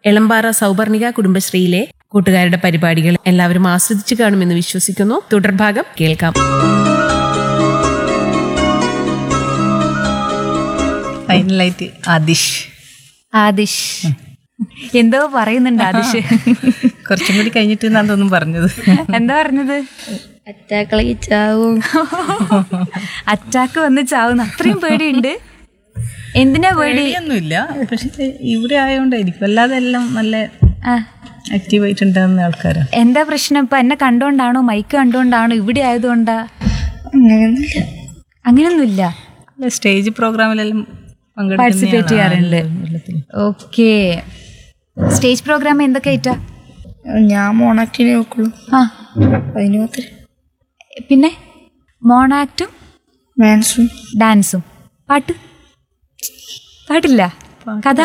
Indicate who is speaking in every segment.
Speaker 1: എളമ്പാറ സൗപർണിക കുടുംബശ്രീയിലെ കൂട്ടുകാരുടെ പരിപാടികൾ എല്ലാവരും ആസ്വദിച്ചു കാണുമെന്ന് വിശ്വസിക്കുന്നു തുടർഭാഗം കേൾക്കാം
Speaker 2: ഫൈനലായിട്ട് ആദിഷ്
Speaker 3: ആദിഷ് എന്തോ പറയുന്നുണ്ട് ആദിഷ്
Speaker 2: കുറച്ചും കൂടി കഴിഞ്ഞിട്ട് എന്നാ തോന്നും പറഞ്ഞത്
Speaker 3: എന്താ പറഞ്ഞത്
Speaker 4: അറ്റാക്കളി ചാവും
Speaker 3: അറ്റാക്ക് വന്ന് ചാവുന്ന അത്രയും പേടിയുണ്ട് എന്തിനാ പേടി
Speaker 2: പേടിയൊന്നുമില്ല പക്ഷെ ഇവിടെ ആയതുകൊണ്ടായിരിക്കും അല്ലാതെ എല്ലാം നല്ല
Speaker 3: ആ,
Speaker 2: ആക്റ്റീവ് ആയിട്ടുണ്ടാകുന്ന ആൾക്കാരാണ്
Speaker 3: എന്താ പ്രശ്നം ഇപ്പൊ എന്നെ കണ്ടോണ്ടാണോ മൈക്ക് കണ്ടോണ്ടാണോ ഇവിടെ ആയതുകൊണ്ടാ
Speaker 4: അങ്ങനെയൊന്നുമില്ല
Speaker 3: അങ്ങനെയൊന്നുമില്ല
Speaker 2: സ്റ്റേജ് പ്രോഗ്രാമിലെല്ലാം
Speaker 3: പാർട്ടിസിപ്പേറ്റ് ചെയ്യാറുണ്ട് ഓക്കെ സ്റ്റേജ് പ്രോഗ്രാം എന്തൊക്കെ ആയിട്ടാ
Speaker 4: ഞാൻ മോണാക്ടിനെ നോക്കുള്ളൂ
Speaker 3: ആ
Speaker 4: അതിന് മാത്രം
Speaker 3: പിന്നെ മോണാക്റ്റും
Speaker 4: മാൻസും
Speaker 3: ഡാൻസും പാട്ട് പാട്ടില്ല കഥ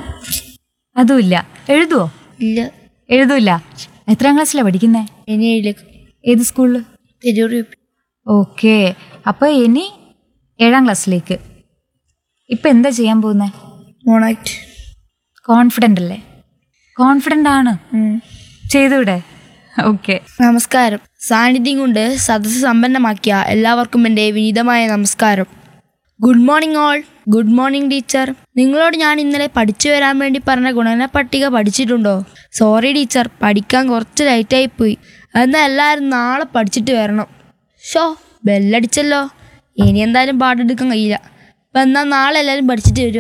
Speaker 3: അതുമില്ല എഴുതുവോ
Speaker 4: ഇല്ല
Speaker 3: എഴുതൂല എത്രാം ക്ലാസ്സിലാണ് പഠിക്കുന്നേ
Speaker 4: ഇനി ഏഴിലേക്ക്
Speaker 3: ഏത് സ്കൂളിൽ
Speaker 4: തിരൂർ
Speaker 3: ഓക്കെ അപ്പോൾ ഇനി ഏഴാം ക്ലാസ്സിലേക്ക് ഇപ്പം എന്താ ചെയ്യാൻ പോകുന്നത്
Speaker 4: മോണാക്ട്
Speaker 3: കോൺഫിഡൻ്റ് അല്ലേ കോൺഫിഡൻ്റ് ആണ് ചെയ്തൂടെ ഓക്കെ
Speaker 4: നമസ്കാരം സാന്നിധ്യം കൊണ്ട് സദസ്സ് സമ്പന്നമാക്കിയ എല്ലാവർക്കും എൻ്റെ വിനീതമായ നമസ്കാരം good morning all good morning teacher നിങ്ങളോട് ഞാൻ ഇന്നലെ പഠിച്ചു വരാൻ വേണ്ടി പറഞ്ഞ ഗുണന പട്ടിക പഠിച്ചിട്ടുണ്ടോ സോറി ടീച്ചർ പഠിക്കാൻ കുറച്ച് ലൈറ്റായി പോയി എന്നാൽ എല്ലാവരും നാളെ പഠിച്ചിട്ട് വരണം ഷോ ബെല്ലടിച്ചല്ലോ ഇനി എന്തായാലും പാട്ടെടുക്കാൻ കഴിയില്ല അപ്പം എന്നാൽ നാളെ എല്ലാവരും പഠിച്ചിട്ട് വരിക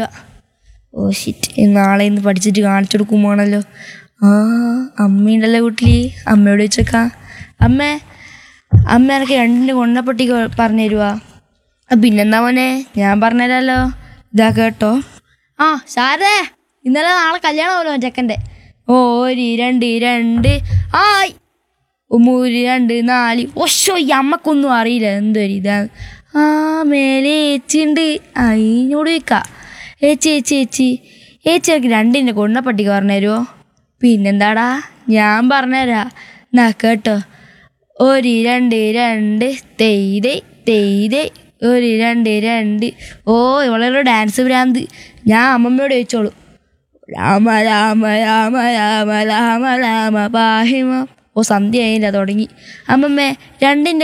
Speaker 4: ഓ ഷിറ്റ് നാളെ ഇന്ന് പഠിച്ചിട്ട് കാണിച്ചു കൊടുക്കുമ്പോണല്ലോ ആ അമ്മയുണ്ടല്ലോ വീട്ടിൽ അമ്മയോട് ചോദിച്ചേക്കാം അമ്മേ അമ്മ എനിക്ക് രണ്ടിൻ്റെ കൊണ്ണപ്പട്ടി പറഞ്ഞു തരുവാ ആ പിന്നെന്താ മോനെ ഞാൻ പറഞ്ഞുതരാമല്ലോ ഇതാ കേട്ടോ ആ ശാരദേ ഇന്നലെ നാളെ കല്യാണമല്ലോ ചെക്കൻ്റെ ഓ ഒരു രണ്ട് രണ്ട് ആയി മൂന്ന് രണ്ട് നാല് ഒശോ ഈ അമ്മക്കൊന്നും അറിയില്ല എന്തൊരു ഇതാ ആ മേലെ ഏച്ചിണ്ട് അതിനോട് ചോദിക്കാം ഏച്ചി ഏച്ചി ഏച്ചി ഏച്ചി എനിക്ക് രണ്ടിൻ്റെ കൊണ്ണപ്പട്ടിക്ക് പറഞ്ഞു തരുമോ പിന്നെന്താടാ ഞാൻ പറഞ്ഞുതരാ എന്നാ കേട്ടോ ഒരു രണ്ട് രണ്ട് തെയ്തേ തെയ്തേ ഒരു രണ്ട് രണ്ട് ഓ ഇവളൊരു ഡാൻസ് ഭ്രാന്ത് ഞാൻ അമ്മമ്മയോട് ചോദിച്ചോളൂ രാമ രാമ രാമ രാമ രാമ രാമ പാഹിമ ഓ സന്ധ്യ ആയില്ല തുടങ്ങി അമ്മമ്മേ രണ്ടിൻ്റെ